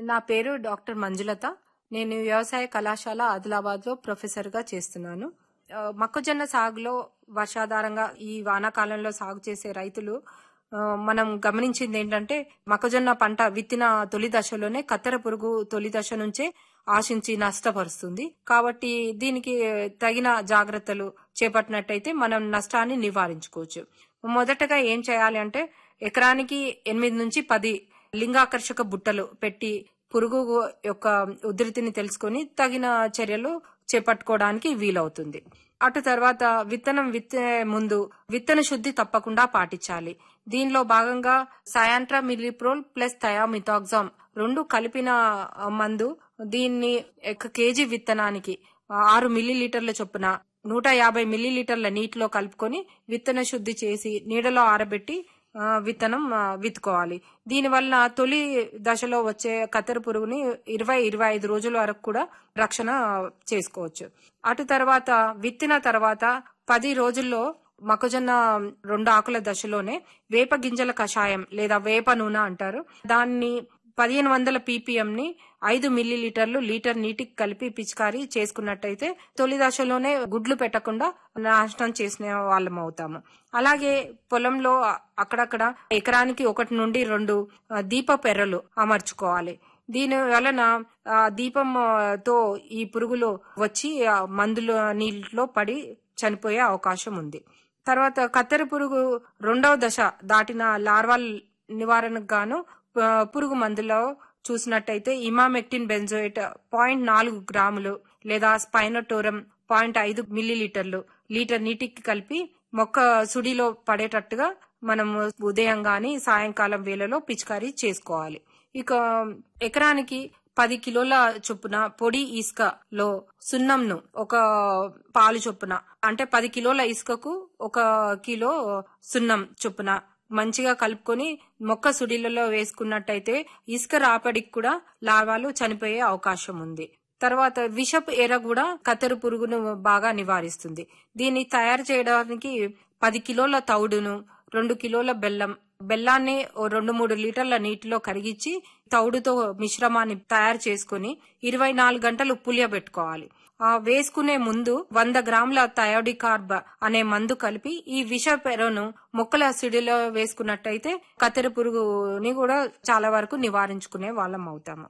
నా పేరు డాక్టర్ మంజులత నేను వ్యవసాయ కళాశాల ఆదిలాబాద్లో ప్రొఫెసర్గా చేస్తున్నాను ఆ, మొక్కజొన్న సాగులో వర్షాధారంగా ఈ వానాకాలంలో సాగు చేసే రైతులు ఆ, మనం గమనించింది ఏంటంటే మొక్కజొన్న పంట విత్తిన తొలి దశలోనే కత్తెర పురుగు తొలి దశ నుంచే ఆశించి నష్టపరుస్తుంది కాబట్టి దీనికి తగిన జాగ్రత్తలు చేపట్టినట్టయితే మనం నష్టాన్ని నివారించుకోవచ్చు మొదటగా ఏం చేయాలి అంటే ఎకరానికి ఎనిమిది నుంచి పది లింగాకర్షక బుట్టలు పెట్టి పురుగు యొక్క ఉధృతిని తెలుసుకొని తగిన చర్యలు చేపట్టుకోవడానికి వీలవుతుంది అటు తర్వాత విత్తనం విత్తే ముందు విత్తన శుద్ధి తప్పకుండా పాటించాలి దీనిలో భాగంగా సయాంట్రా మిలిప్రోల్ ప్లస్ థయామిథాక్సామ్ రెండు కలిపిన ఆ, మందు దీన్ని ఒక కేజీ విత్తనానికి ఆరు మిల్లీలీటర్ల చొప్పున నూట యాభై మిల్లీలీటర్ల నీటిలో కలుపుకొని విత్తన శుద్ధి చేసి నీడలో ఆరబెట్టి ఆ, విత్తనం ఆ, విత్తుకోవాలి దీనివల్ల తొలి దశలో వచ్చే కత్తెర పురుగుని ఇరవై ఇరవై ఐదు రోజుల వరకు కూడా రక్షణ చేసుకోవచ్చు అటు తర్వాత విత్తిన తర్వాత పది రోజుల్లో మొక్కజొన్న రెండు ఆకుల దశలోనే వేప గింజల కషాయం లేదా వేప నూనె అంటారు దాన్ని పదిహేను వందల పీపీఎం ని ఐదు మిల్లీలీటర్లు లీటర్ నీటికి కలిపి పిచికారీ చేసుకున్నట్టయితే తొలి దశలోనే గుడ్లు పెట్టకుండా నాశనం చేసిన వాళ్ళం అవుతాము అలాగే పొలంలో అక్కడక్కడ ఎకరానికి ఒకటి నుండి రెండు ఆ, దీప పెర్రలు అమర్చుకోవాలి దీని వలన ఆ దీపం ఆ, తో ఈ పురుగులు వచ్చి ఆ మందుల నీటిలో పడి చనిపోయే అవకాశం ఉంది తర్వాత కత్తెర పురుగు రెండవ దశ దాటిన లార్వాల్ నివారణకు గాను ఆ, పురుగు మందులో చూసినట్టయితే ఇమామెక్టిన్ బెంజోయిట్ పాయింట్ నాలుగు గ్రాములు లేదా స్పైనోటోరం పాయింట్ ఐదు మిల్లీలీటర్లు లీటర్ నీటికి కలిపి మొక్క సుడిలో పడేటట్టుగా మనం ఉదయం గాని సాయంకాలం వేళలో పిచికారీ చేసుకోవాలి ఇక ఎకరానికి పది కిలోల చొప్పున పొడి ఇసుకలో సున్నంను ఒక పాలు చొప్పున అంటే పది కిలోల ఇసుకకు ఒక కిలో సున్నం చొప్పున మంచిగా కలుపుకొని మొక్క సుడిలలో వేసుకున్నట్టయితే ఇసుక రాపడికి కూడా లాభాలు చనిపోయే అవకాశం ఉంది తర్వాత విషపు ఎర కూడా కత్తెర పురుగును బాగా నివారిస్తుంది దీన్ని తయారు చేయడానికి పది కిలోల తౌడును రెండు కిలోల బెల్లం బెల్లాన్ని ఓ రెండు మూడు లీటర్ల నీటిలో కరిగించి తౌడుతో మిశ్రమాన్ని తయారు చేసుకుని ఇరవై నాలుగు గంటలు పులియబెట్టుకోవాలి ఆ వేసుకునే ముందు వంద గ్రాముల థయోడికార్బ్ అనే మందు కలిపి ఈ విష పెరను మొక్కల సిడిలో వేసుకున్నట్టయితే కత్తెర పురుగుని కూడా చాలా వరకు నివారించుకునే వాళ్ళం అవుతాము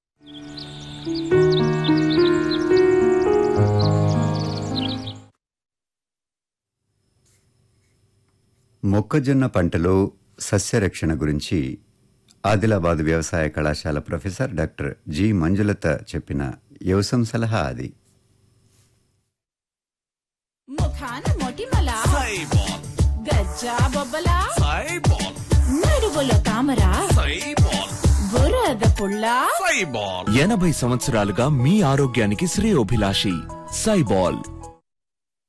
మొక్కజొన్న పంటలో సస్యరక్షణ గురించి ఆదిలాబాద్ వ్యవసాయ కళాశాల ప్రొఫెసర్ డాక్టర్ జి మంజులత చెప్పిన వ్యవసాయం సలహా అది ముఖాన మొటిమల సైబాల్ గజ్జా బొబ్బల సైబాల్ నడువులో తామర సైబాల్ బురద పుల్ల సైబాల్ ఎనభై సంవత్సరాలుగా మీ ఆరోగ్యానికి శ్రేయోభిలాషి సైబాల్